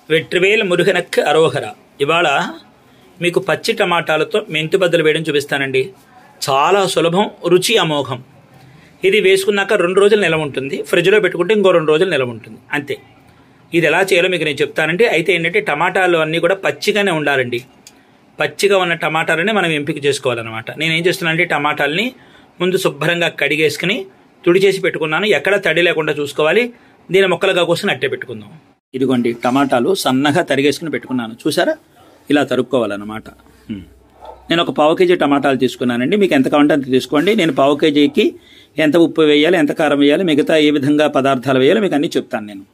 వెట్రివేల్ మురుగనక్ అరోహర ఇవాళ మీకు పచ్చి టమాటాలతో మెంతి బద్దలు వేయడం చూపిస్తానండి చాలా సులభం రుచి అమోఘం ఇది వేసుకున్నాక రెండు రోజులు నిలవ ఉంటుంది ఫ్రిడ్జ్లో పెట్టుకుంటే ఇంకో రెండు రోజులు నిలవ ఉంటుంది అంతే ఇది ఎలా చేయాలో మీకు నేను చెప్తానండి అయితే ఏంటంటే టమాటాలు అన్నీ కూడా పచ్చిగానే ఉండాలండి పచ్చిగా ఉన్న టమాటాలని మనం ఎంపిక చేసుకోవాలన్నమాట నేను ఏం చేస్తున్నానంటే టమాటాలని ముందు శుభ్రంగా కడిగేసుకుని తుడి చేసి పెట్టుకున్నాను ఎక్కడ తడి లేకుండా చూసుకోవాలి దీని మొక్కలుగా కోసం అట్టే పెట్టుకుందాం ఇదిగోండి టమాటాలు సన్నగా తరిగేసుకుని పెట్టుకున్నాను చూసారా ఇలా తరుక్కోవాలన్నమాట హ్మ్. నేను ఒక పావు కేజీ టమాటాలు తీసుకున్నానండి మీకు ఎంత కావాలంటే అంత తీసుకోండి నేను పావు కేజీకి ఎంత ఉప్పు వేయాలి ఎంత కారం వేయాలి మిగతా ఏ విధంగా పదార్థాలు వేయాలో మీకు అన్నీ చెప్తాను నేను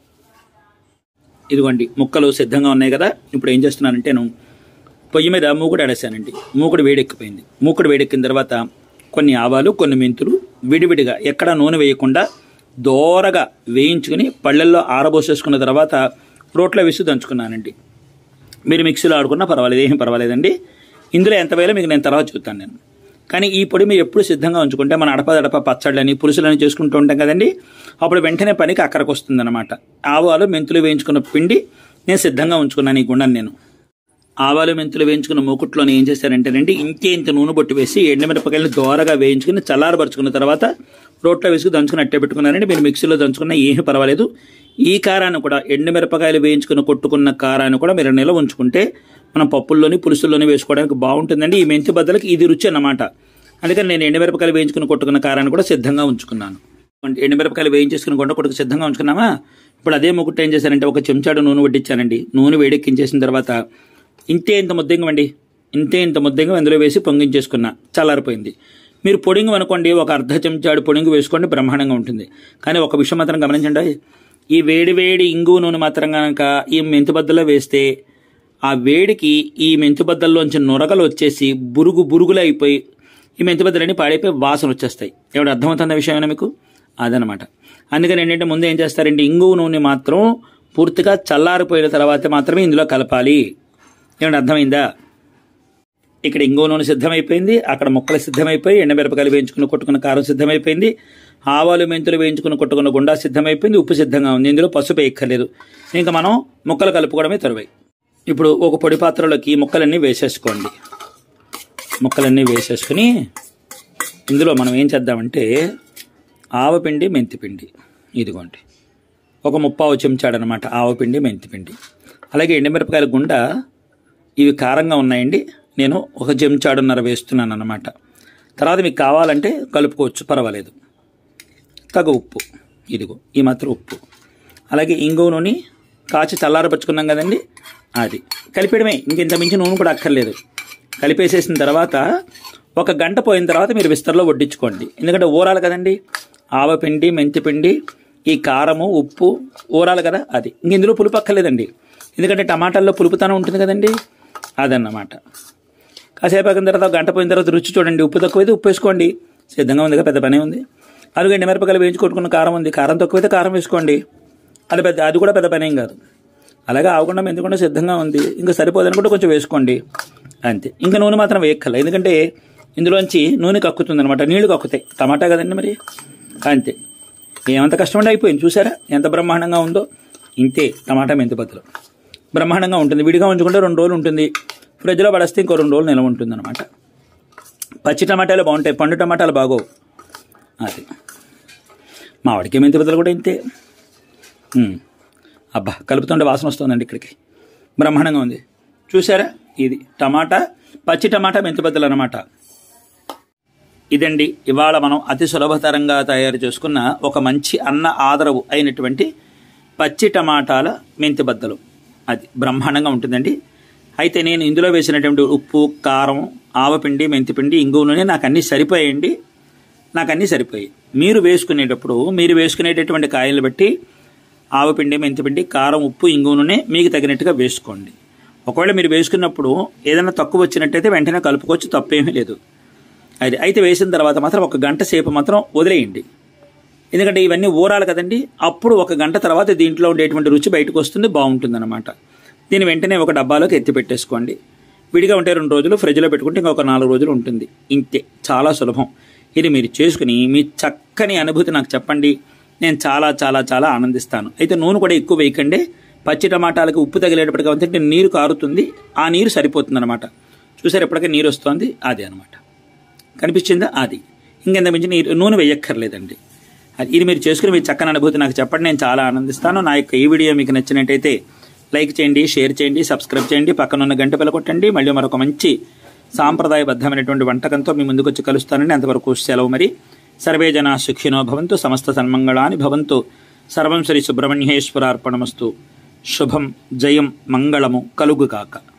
ఇదిగోండి ముక్కలు సిద్ధంగా ఉన్నాయి కదా ఇప్పుడు ఏం చేస్తున్నానంటే నేను పొయ్యి మీద మూకుడు అడేసానండి మూకుడు వేడెక్కిపోయింది మూకుడు వేడెక్కిన తర్వాత కొన్ని ఆవాలు కొన్ని మెంతులు విడివిడిగా ఎక్కడ నూనె వేయకుండా దోరగా వేయించుకుని పళ్ళల్లో ఆరబోసేసుకున్న తర్వాత రోట్లో వేసి దంచుకున్నానండి మీరు మిక్సీలో ఆడుకున్నా పర్వాలేదు ఏం పర్వాలేదండి ఇందులో ఎంత వేయాలో మీకు నేను తర్వాత చూస్తాను నేను కానీ ఈ పొడి మీరు ఎప్పుడు సిద్ధంగా ఉంచుకుంటే మన అడపదడప పచ్చళ్ళని పులుసులని చేసుకుంటూ ఉంటాం కదండి అప్పుడు వెంటనే పనికి అక్కడికి వస్తుందన్నమాట ఆవాలు మెంతులు వేయించుకున్న పిండి నేను సిద్ధంగా ఉంచుకున్నాను ఈ గుండెని నేను ఆవాలు మెంతులు వేయించుకున్న మూకుట్లోని ఏం చేశారంటేనండి ఇంకే ఇంత నూనె బొట్టు వేసి ఎండుమిరపకాయలు దోరగా వేయించుకుని చల్లారపరుచుకున్న తర్వాత రోట్లో వేసుకుని దంచుకుని అట్టే పెట్టుకున్నారండి మీరు మిక్సీలో దంచుకున్నా ఏమీ పర్వాలేదు ఈ కారాన్ని కూడా ఎండుమిరపకాయలు వేయించుకుని కొట్టుకున్న కారాన్ని కూడా మీరు నిల్వ ఉంచుకుంటే మనం పప్పుల్లోని పులుసుల్లోని వేసుకోవడానికి బాగుంటుందండి ఈ మెంతి బద్దలకి ఇది రుచి అన్నమాట అందుకని నేను ఎండుమిరపకాయలు వేయించుకుని కొట్టుకున్న కారాన్ని కూడా సిద్ధంగా ఉంచుకున్నాను అంటే ఎండుమిరపకాయలు వేయించేసుకుని కొండ కొట్టుకు సిద్ధంగా ఉంచుకున్నామా ఇప్పుడు అదే ముకుట్టు ఏం చేశారంటే ఒక చెంచాడు నూనె వడ్డించానండి నూనె వేడెక్కించేసిన తర్వాత ఇంతే ఇంత ముద్దంగం అండి ఇంతే ఇంత ముద్దంగం అందులో వేసి పొంగించేసుకున్నా చల్లారిపోయింది మీరు పొడింగు అనుకోండి ఒక అర్ధ చెంచాడు పొడింగు వేసుకోండి బ్రహ్మాండంగా ఉంటుంది కానీ ఒక విషయం మాత్రం గమనించండి ఈ వేడి వేడి ఇంగు నూనె మాత్రం కనుక ఈ మెంతిబద్దలో వేస్తే ఆ వేడికి ఈ మెంతిబద్దల్లోంచి నొరగలు వచ్చేసి బురుగు బురుగులు అయిపోయి ఈ మెంతిబద్దలన్నీ పాడైపోయి వాసన వచ్చేస్తాయి ఏమిటి అర్థమవుతున్న విషయమైనా మీకు అదనమాట అందుకని ఏంటంటే ముందు ఏం చేస్తారంటే ఇంగు నూనె మాత్రం పూర్తిగా చల్లారిపోయిన తర్వాత మాత్రమే ఇందులో కలపాలి ఏమంటే అర్థమైందా ఇక్కడ ఇంగో నూనె సిద్ధమైపోయింది అక్కడ ముక్కలు సిద్ధమైపోయి ఎండమిరపకాయలు వేయించుకుని కొట్టుకున్న కారం సిద్ధమైపోయింది ఆవాలు మెంతులు వేయించుకుని కొట్టుకున్న గుండా సిద్ధమైపోయింది ఉప్పు సిద్ధంగా ఉంది ఇందులో పసుపు ఎక్కర్లేదు ఇంకా మనం ముక్కలు కలుపుకోవడమే తరువాయి ఇప్పుడు ఒక పొడి పాత్రలోకి ముక్కలన్నీ వేసేసుకోండి ముక్కలన్నీ వేసేసుకుని ఇందులో మనం ఏం చేద్దామంటే ఆవపిండి మెంతిపిండి ఇదిగోండి ఒక ముప్పావు చెంచాడనమాట ఆవపిండి మెంతిపిండి అలాగే ఎండుమిరపకాయల గుండ ఇవి కారంగా ఉన్నాయండి నేను ఒక చెంచాడున్నర వేస్తున్నాను అనమాట తర్వాత మీకు కావాలంటే కలుపుకోవచ్చు పర్వాలేదు తగ ఉప్పు ఇదిగో ఈ మాత్రం ఉప్పు అలాగే ఇంగువ నూనె కాచి చల్లారపరుచుకున్నాం కదండి అది కలిపేయడమే ఇంకింత మించి నూనె కూడా అక్కర్లేదు కలిపేసేసిన తర్వాత ఒక గంట పోయిన తర్వాత మీరు విస్తరలో వడ్డించుకోండి ఎందుకంటే ఊరాలి కదండి ఆవపిండి మెంతిపిండి ఈ కారము ఉప్పు ఊరాలి కదా అది ఇంక ఇందులో పులుపు అక్కర్లేదండి ఎందుకంటే టమాటాల్లో పులుపుతనం ఉంటుంది కదండి అదన్నమాట కాసేపు అయిన తర్వాత ఒక గంట పోయిన తర్వాత రుచి చూడండి ఉప్పు తక్కువైతే ఉప్పు వేసుకోండి సిద్ధంగా ఉంది కదా పెద్ద పనే ఉంది అలాగే మిరపకాయలు వేయించి కొట్టుకున్న కారం ఉంది కారం తక్కువైతే కారం వేసుకోండి అది పెద్ద అది కూడా పెద్ద పనేం కాదు అలాగే ఆవకుండా మెంతకుండా సిద్ధంగా ఉంది ఇంకా సరిపోదనుకుంటే కొంచెం వేసుకోండి అంతే ఇంకా నూనె మాత్రం వేయక్కల ఎందుకంటే ఇందులోంచి నూనె కక్కుతుంది అనమాట నీళ్లు కక్కుతాయి టమాటా కదండి మరి అంతే ఏమంత కష్టమండి అయిపోయింది చూసారా ఎంత బ్రహ్మాండంగా ఉందో ఇంతే టమాటా మెంతి బద్దలు బ్రహ్మాండంగా ఉంటుంది విడిగా ఉంచుకుంటే రెండు రోజులు ఉంటుంది ఫ్రిడ్జ్లో పడేస్తే ఇంకో రెండు రోజులు నిల్వ ఉంటుంది అనమాట పచ్చి టమాటాలు బాగుంటాయి పండు టమాటాలు బాగోవు అది మామిడికి మెంతి బద్దలు కూడా ఇంతే ఉమ్. అబ్బా కలుపుతుంటే వాసన వస్తుందండి ఇక్కడికి బ్రహ్మాండంగా ఉంది చూసారా ఇది టమాటా పచ్చి టమాటా మెంతి బద్దలు అనమాట ఇదండి ఇవాళ మనం అతి సులభతరంగా తయారు చేసుకున్న ఒక మంచి అన్న ఆదరవు అయినటువంటి పచ్చి టమాటాల మెంతి బద్దలు అది బ్రహ్మాండంగా ఉంటుందండి అయితే నేను ఇందులో వేసినటువంటి ఉప్పు కారం ఆవపిండి మెంతిపిండి ఇంగువ నూనె నాకు అన్నీ సరిపోయాయండి నాకు అన్నీ సరిపోయాయి మీరు వేసుకునేటప్పుడు మీరు వేసుకునేటటువంటి కాయలు బట్టి ఆవపిండి మెంతిపిండి కారం ఉప్పు ఇంగువ నూనె మీకు తగినట్టుగా వేసుకోండి ఒకవేళ మీరు వేసుకున్నప్పుడు ఏదైనా తక్కువ వచ్చినట్టయితే వెంటనే కలుపుకోవచ్చు తప్పేమీ లేదు అది అయితే వేసిన తర్వాత మాత్రం ఒక గంట సేపు మాత్రం వదిలేయండి ఎందుకంటే ఇవన్నీ ఊరాలి కదండి అప్పుడు ఒక గంట తర్వాత దీంట్లో ఉండేటువంటి రుచి బయటకు వస్తుంది బాగుంటుందన్నమాట దీన్ని వెంటనే ఒక డబ్బాలోకి ఎత్తి పెట్టేసుకోండి విడిగా ఉంటే రెండు రోజులు ఫ్రిడ్జ్లో పెట్టుకుంటే ఇంకొక నాలుగు రోజులు ఉంటుంది ఇంతే చాలా సులభం ఇది మీరు చేసుకుని మీ చక్కని అనుభూతి నాకు చెప్పండి నేను చాలా చాలా చాలా ఆనందిస్తాను అయితే నూనె కూడా ఎక్కువ వేయకండి పచ్చి టమాటాలకు ఉప్పు తగిలేటప్పటికి అంటే నీరు కారుతుంది ఆ నీరు సరిపోతుంది అనమాట చూసారు ఎప్పటికీ నీరు వస్తుంది అది అనమాట కనిపించిందా అది ఇంకెంత మించి నీరు నూనె వేయక్కర్లేదండి అది ఇది మీరు చేసుకుని మీ చక్కని అనుభూతి నాకు చెప్పండి నేను చాలా ఆనందిస్తాను నా యొక్క ఈ వీడియో మీకు నచ్చినట్టయితే లైక్ చేయండి షేర్ చేయండి సబ్స్క్రైబ్ చేయండి పక్కన ఉన్న గంట పిల్ల కొట్టండి మళ్ళీ మరొక మంచి సాంప్రదాయబద్ధమైనటువంటి వంటకంతో మీ ముందుకు వచ్చి కలుస్తానండి అంతవరకు సెలవు మరి సర్వే జనా సుఖినో భవంతు సమస్త సన్మంగళాని భవంతు సర్వం శ్రీ సుబ్రహ్మణ్యేశ్వరార్పణమస్తు శుభం జయం మంగళము కలుగుగాక